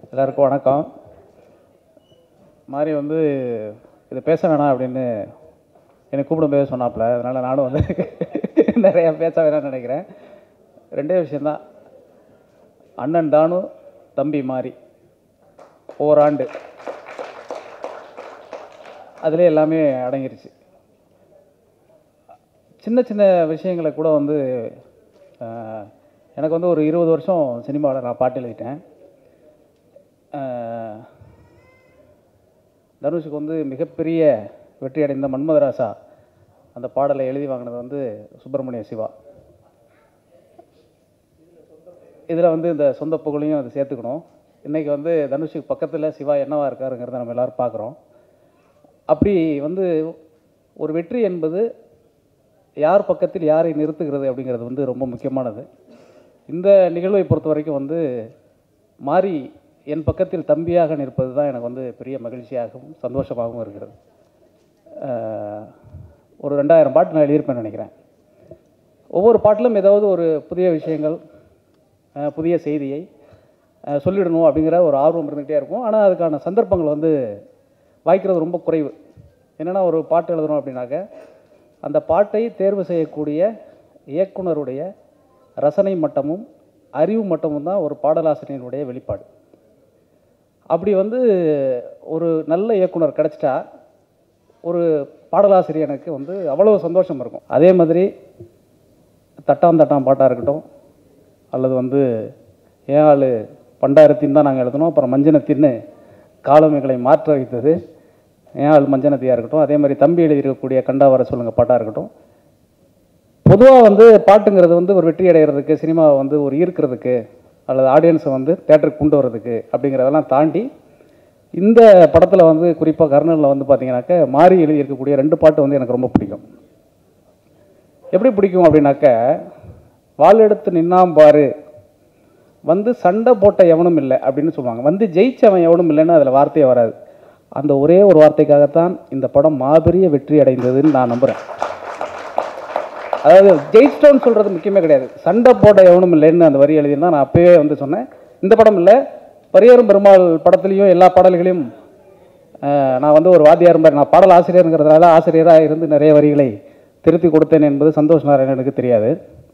எல்லாருக்கும் வணக்கம் மாதிரி வந்து இது பேச வேணாம் அப்படின்னு என்னை கூப்பிடும்போது சொன்னாப்புல அதனால் நானும் வந்து நிறையா பேச வேணாம்னு நினைக்கிறேன் ரெண்டே விஷயந்தான் அண்ணன் தானு தம்பி மாறி ஓராண்டு அதிலே எல்லாமே அடங்கிருச்சு சின்ன சின்ன விஷயங்களை கூட வந்து ஆஹ், எனக்கு வந்து ஒரு இருபது வருஷம் சினிமாவில் நான் பாட்டு எழுதிட்டேன் ஆஹ், தனுஷுக்கு வந்து மிகப்பெரிய வெற்றி அடைந்த மன்மதராசா அந்த பாடலை எழுதி வாங்கினது வந்து சுப்பிரமணிய சிவா இதில் வந்து இந்த சொந்த புகழையும் அது சேர்த்துக்கணும் இன்றைக்கி வந்து தனுஷுக்கு பக்கத்தில் சிவா என்னவா இருக்காருங்கிறத நம்ம எல்லோரும் பார்க்குறோம் அப்படி வந்து ஒரு வெற்றி என்பது யார் பக்கத்தில் யாரை நிறுத்துகிறது அப்படிங்கிறது வந்து ரொம்ப முக்கியமானது இந்த நிகழ்வை பொறுத்த வரைக்கும் வந்து மாறி என் பக்கத்தில் தம்பியாக நிற்பது தான் எனக்கு வந்து பெரிய மகிழ்ச்சியாகவும் சந்தோஷமாகவும் இருக்கிறது ஆஹ், ஒரு ரெண்டாயிரம் பாட்டு நான் எழுதியிருப்பேன்னு நினைக்கிறேன் ஒவ்வொரு பாட்டிலும் ஏதாவது ஒரு புதிய விஷயங்கள் ஆஹ், புதிய செய்தியை ஆஹ், சொல்லிடணும் அப்படிங்கிற ஒரு ஆர்வம் இருந்துகிட்டே இருக்கும் ஆனால் அதுக்கான சந்தர்ப்பங்கள் வந்து வாய்க்கிறது ரொம்ப குறைவு என்னென்னா ஒரு பாட்டு எழுதணும் அப்படின்னாக்க அந்த பாட்டை தேர்வு செய்யக்கூடிய இயக்குனருடைய ரசனை மட்டமும் அறிவு மட்டமும் தான் ஒரு பாடலாசிரியனுடைய வெளிப்பாடு அப்படி வந்து ஒரு நல்ல இயக்குனர் கிடச்சிட்டா ஒரு பாடலாசிரியனுக்கு வந்து அவ்வளவு சந்தோஷம் இருக்கும் அதே மாதிரி தட்டாம் தட்டாம் பாட்டாக இருக்கட்டும் அல்லது வந்து ஏன் ஆள் பண்டாயிரத்தின் தான் நாங்கள் எழுதணும் அப்புறம் மஞ்சனத்தின்னு காலம் எங்களை மாற்ற வைத்தது ஏன் ஆள் மஞ்சனத்தியாக இருக்கட்டும் அதே மாதிரி தம்பி எழுதியிருக்கக்கூடிய கண்டா வர சொல்லுங்க பாட்டாக இருக்கட்டும் பொதுவாக வந்து பாட்டுங்கிறது வந்து ஒரு வெற்றி அடைகிறதுக்கு சினிமாவை வந்து ஒரு ஈர்க்கிறதுக்கு அல்லது ஆடியன்ஸை வந்து தேட்டருக்கு கொண்டு வர்றதுக்கு அப்படிங்கிறதெல்லாம் தாண்டி இந்த படத்தில் வந்து குறிப்பாக கர்னலில் வந்து பார்த்தீங்கன்னாக்க மாறி எழுதி இருக்கக்கூடிய ரெண்டு பாட்டு வந்து எனக்கு ரொம்ப பிடிக்கும் எப்படி பிடிக்கும் அப்படின்னாக்க வாள் எடுத்து நின்னாம் பாரு வந்து சண்டை போட்ட எவனும் இல்லை அப்படின்னு சொல்லுவாங்க வந்து ஜெயிச்சவன் எவனும் இல்லைன்னு அதில் வார்த்தையே வராது அந்த ஒரே ஒரு வார்த்தைக்காகத்தான் இந்த படம் மாபெரிய வெற்றி அடைந்ததுன்னு நான் நம்புகிறேன் அதாவது ஜெயிச்சிட்டோன்னு சொல்கிறது முக்கியமே கிடையாது சண்டை போட எவனும் இல்லைன்னு அந்த வரி எழுதியிருந்தா நான் அப்பயே வந்து சொன்னேன் இந்த படம் இல்லை பரியரும் பெருமாள் படத்துலேயும் எல்லா பாடல்களையும் அஹ், நான் வந்து ஒரு வாத்தியார் மாதிரி நான் பாடல் ஆசிரியருங்கிறதுனால ஆசிரியராக இருந்து நிறைய வரிகளை திருத்தி கொடுத்தேன் என்பது சந்தோஷ் நாராயணனுக்கு தெரியாது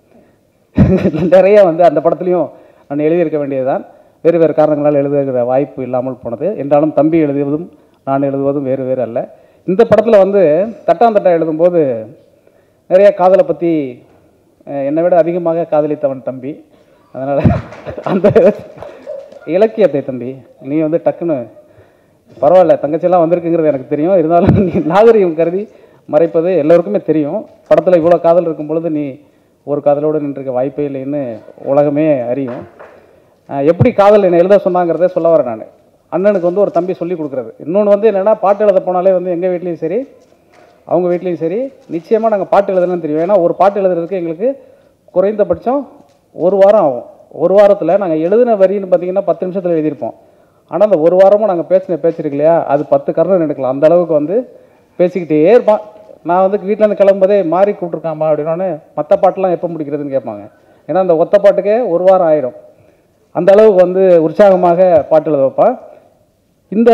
நிறைய வந்து அந்த படத்துலையும் நான் எழுதியிருக்க வேண்டியதுதான் வேறு வேறு காரணங்களால் எழுதுகிற வாய்ப்பு இல்லாமல் போனது என்றாலும் தம்பி எழுதுவதும் நான் எழுதுவதும் வேறு வேறு அல்ல இந்த படத்தில் வந்து தட்டாந்தட்டா எழுதும்போது நிறைய காதலை பற்றி என்னை விட அதிகமாக காதலித்தவன் தம்பி அதனால் அந்த இலக்கியத்தை தம்பி நீ வந்து டக்குன்னு பரவாயில்ல தங்கச்சியெல்லாம் வந்திருக்குங்கிறது எனக்கு தெரியும் இருந்தாலும் நீ நாகரிகம் கருதி மறைப்பது எல்லோருக்குமே தெரியும் படத்தில் இவ்வளோ காதல் இருக்கும் பொழுது நீ ஒரு காதலோடு நின்றுக்க வாய்ப்பே இல்லைன்னு உலகமே அறியும் அஹ் எப்படி காதல் என்னை எழுத சொன்னாங்கிறத சொல்ல வரேன் நான் அண்ணனுக்கு வந்து ஒரு தம்பி சொல்லி கொடுக்குறது இன்னொன்று வந்து என்னென்னா பாட்டு எழுத போனாலே வந்து எங்கள் வீட்லேயும் சரி அவங்க வீட்லேயும் சரி நிச்சயமாக நாங்கள் பாட்டு எழுதணும்னு தெரியும் ஏன்னா ஒரு பாட்டு எழுதுறதுக்கு எங்களுக்கு குறைந்தபட்சம் ஒரு வாரம் ஆகும் ஒரு வாரத்தில் நாங்கள் எழுதின வரின்னு பார்த்தீங்கன்னா பத்து நிமிஷத்தில் எழுதியிருப்போம் ஆனால் அந்த ஒரு வாரமும் நாங்கள் பேசின பேச்சிருக்கு இல்லையா அது பத்து கர்ணன் எடுக்கலாம் அந்த அளவுக்கு வந்து பேசிக்கிட்டே இருப்பான் நான் வந்து வீட்டிலேருந்து கிளம்பும்போதே மாறி கூப்பிட்ருக்காமா அப்படின்னோடனே மற்ற பாட்டெலாம் எப்போ முடிக்கிறதுன்னு கேட்பாங்க ஏன்னா அந்த ஒத்த பாட்டுக்கே ஒரு வாரம் ஆயிடும் அந்த அளவுக்கு வந்து உற்சாகமாக பாட்டு எழுத வைப்பான் இந்த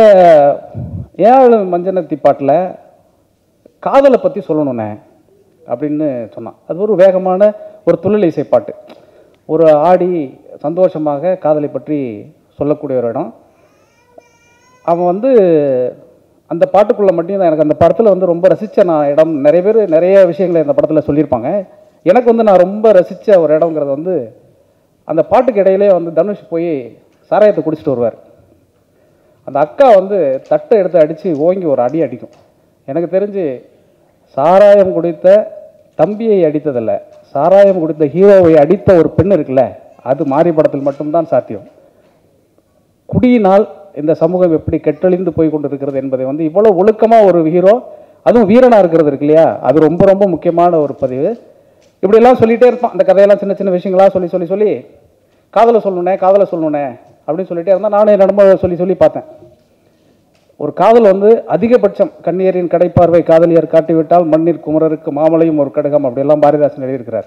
ஏழு மஞ்சனத்தி பாட்டில் காதலை பற்றி சொல்லணுண்ணே அப்படின்னு சொன்னான் அது ஒரு வேகமான ஒரு துள்ளல் இசை பாட்டு ஒரு ஆடி சந்தோஷமாக காதலை பற்றி சொல்லக்கூடிய ஒரு இடம் அவன் வந்து அந்த பாட்டுக்குள்ளே மட்டும் தான் எனக்கு அந்த படத்தில் வந்து ரொம்ப ரசித்த நான் இடம் நிறைய பேர் நிறைய விஷயங்களை இந்த படத்தில் சொல்லியிருப்பாங்க எனக்கு வந்து நான் ரொம்ப ரசித்த ஒரு இடங்கிறது வந்து அந்த பாட்டுக்கு இடையிலே வந்து தனுஷ் போய் சாராயத்தை குடிச்சிட்டு வருவார் அந்த அக்கா வந்து தட்டை எடுத்து அடித்து ஓங்கி ஒரு அடி அடிக்கும் எனக்கு தெரிஞ்சு சாராயம் குடித்த தம்பியை அடித்ததில்ல சாராயம் குடித்த ஹீரோவை அடித்த ஒரு பெண் இருக்குல்ல அது மாறி படத்தில் மட்டும்தான் சாத்தியம் குடியினால் இந்த சமூகம் எப்படி கெட்டழிந்து போய் கொண்டிருக்கிறது என்பதை வந்து இவ்வளோ ஒழுக்கமாக ஒரு ஹீரோ அதுவும் வீரனாக இருக்கிறது இருக்கு இல்லையா அது ரொம்ப ரொம்ப முக்கியமான ஒரு பதிவு இப்படியெல்லாம் சொல்லிகிட்டே இருப்பான் அந்த கதையெல்லாம் சின்ன சின்ன விஷயங்களாக சொல்லி சொல்லி சொல்லி காதலை சொல்லணுனே காதலை சொல்லணுனே அப்படின்னு சொல்லிட்டே இருந்தால் நானும் என் நண்பர் சொல்லி சொல்லி பார்த்தேன் ஒரு காதல் வந்து அதிகபட்சம் கண்ணியரின் கடைப்பார்வை காதலியர் காட்டிவிட்டால் மண்ணில் குமரருக்கு மாமலையும் ஒரு கடகம் அப்படியெல்லாம் பாரதிதாசன் எழுதியிருக்கிறார்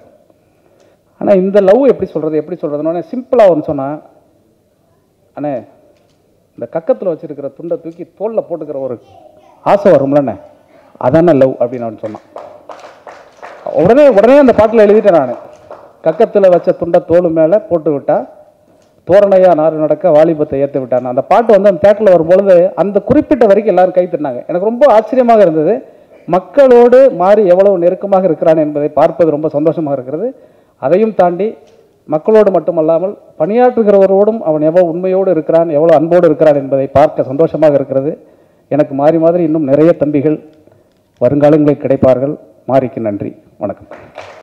ஆனால் இந்த லவ் எப்படி சொல்கிறது எப்படி சொல்கிறதுன்னு சிம்பிளாக ஒன்று சொன்னேன் அண்ணே இந்த கக்கத்தில் வச்சிருக்கிற துண்டை தூக்கி தோளில் போட்டுக்கிற ஒரு ஆசை வரும்லண்ணே அதானே லவ் அப்படின்னு அவன் சொன்னான் உடனே உடனே அந்த பாட்டில் எழுதிட்டேன் நான் கக்கத்தில் வச்ச துண்டை தோல் மேலே போட்டு விட்டா தோரணையா நாறு நடக்க வாலிபத்தை ஏற்று விட்டான் அந்த பாட்டு வந்து அந்த தேட்டரில் வரும்பொழுது அந்த குறிப்பிட்ட வரைக்கும் எல்லாரும் கை தட்டினாங்க எனக்கு ரொம்ப ஆச்சரியமாக இருந்தது மக்களோடு மாறி எவ்வளவு நெருக்கமாக இருக்கிறான் என்பதை பார்ப்பது ரொம்ப சந்தோஷமாக இருக்கிறது அதையும் தாண்டி மக்களோடு மட்டுமல்லாமல் பணியாற்றுகிறவரோடும் அவன் எவ்வளவு உண்மையோடு இருக்கிறான் எவ்வளவு அன்போடு இருக்கிறான் என்பதை பார்க்க சந்தோஷமாக இருக்கிறது எனக்கு மாறி மாதிரி இன்னும் நிறைய தம்பிகள் வருங்காலங்களில் கிடைப்பார்கள் மாறிக்கு நன்றி வணக்கம்